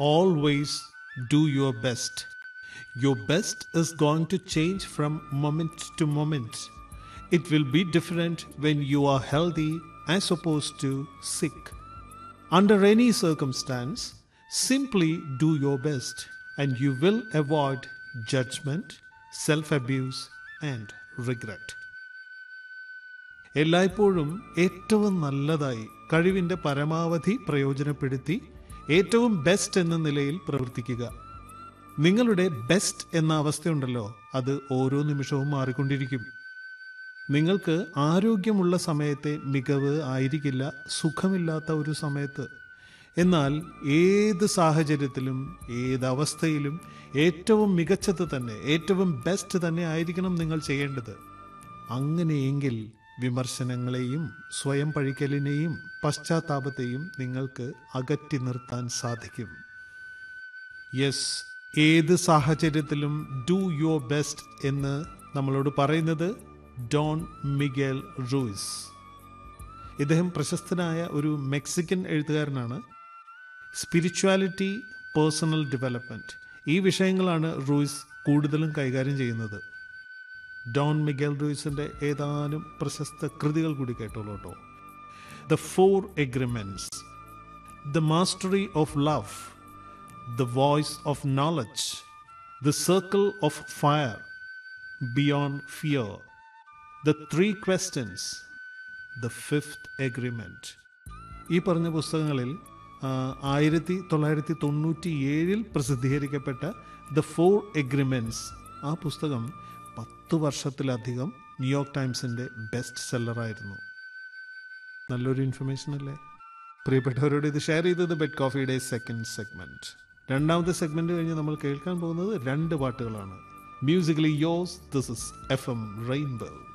always do your best. Your best is going to change from moment to moment. It will be different when you are healthy as opposed to sick. Under any circumstance, simply do your best and you will avoid judgment, self abuse, and regret. എല്ലായ്പ്പോഴും ഏറ്റവും നല്ലതായി കഴിവിൻ്റെ പരമാവധി പ്രയോജനപ്പെടുത്തി ഏറ്റവും best എന്ന നിലയിൽ പ്രവർത്തിക്കുക നിങ്ങളുടെ ബെസ്റ്റ് എന്ന അവസ്ഥയുണ്ടല്ലോ അത് ഓരോ നിമിഷവും മാറിക്കൊണ്ടിരിക്കും നിങ്ങൾക്ക് ആരോഗ്യമുള്ള സമയത്തെ മികവ് ആയിരിക്കില്ല സുഖമില്ലാത്ത ഒരു സമയത്ത് എന്നാൽ ഏത് സാഹചര്യത്തിലും ഏത് അവസ്ഥയിലും ഏറ്റവും മികച്ചത് തന്നെ ഏറ്റവും ബെസ്റ്റ് തന്നെ ആയിരിക്കണം നിങ്ങൾ ചെയ്യേണ്ടത് അങ്ങനെയെങ്കിൽ വിമർശനങ്ങളെയും സ്വയം പഴിക്കലിനെയും പശ്ചാത്താപത്തെയും നിങ്ങൾക്ക് അകറ്റി നിർത്താൻ സാധിക്കും യെസ് ഏത് സാഹചര്യത്തിലും ഡു യുവർ ബെസ്റ്റ് എന്ന് നമ്മളോട് പറയുന്നത് ഡോൺ മിഗേൽ റൂയിസ് ഇദ്ദേഹം പ്രശസ്തനായ ഒരു മെക്സിക്കൻ എഴുത്തുകാരനാണ് സ്പിരിച്വാലിറ്റി പേഴ്സണൽ ഡെവലപ്മെൻറ്റ് ഈ വിഷയങ്ങളാണ് റൂയിസ് കൂടുതലും കൈകാര്യം ചെയ്യുന്നത് ഡോൺ മിഗേൽ റൂയിസിൻ്റെ ഏതാനും പ്രശസ്ത കൃതികൾ കൂടി കേട്ടോളൂ കേട്ടോ the four agreements the mastery of love the voice of knowledge, the circle of fire, beyond fear, the three questions, the fifth agreement. ഈ പറഞ്ഞ പുസ്തകങ്ങളിൽ ആയിരത്തി തൊള്ളായിരത്തി തൊണ്ണൂറ്റി ഏഴിൽ പ്രസിദ്ധീകരിക്കപ്പെട്ട ദ ഫോർ എഗ്രിമെൻറ്റ്സ് ആ പുസ്തകം പത്ത് വർഷത്തിലധികം ന്യൂയോർക്ക് ടൈംസിൻ്റെ ബെസ്റ്റ് സെല്ലറായിരുന്നു നല്ലൊരു ഇൻഫർമേഷൻ അല്ലേ പ്രിയപ്പെട്ടവരോട് ഇത് ഷെയർ ചെയ്തത് ബെഡ് കോഫിയുടെ സെക്കൻഡ് സെഗ്മെന്റ് രണ്ടാമത്തെ സെഗ്മെന്റ് കഴിഞ്ഞ് നമ്മൾ കേൾക്കാൻ പോകുന്നത് രണ്ട് പാട്ടുകളാണ് musically yours this is F M rainbow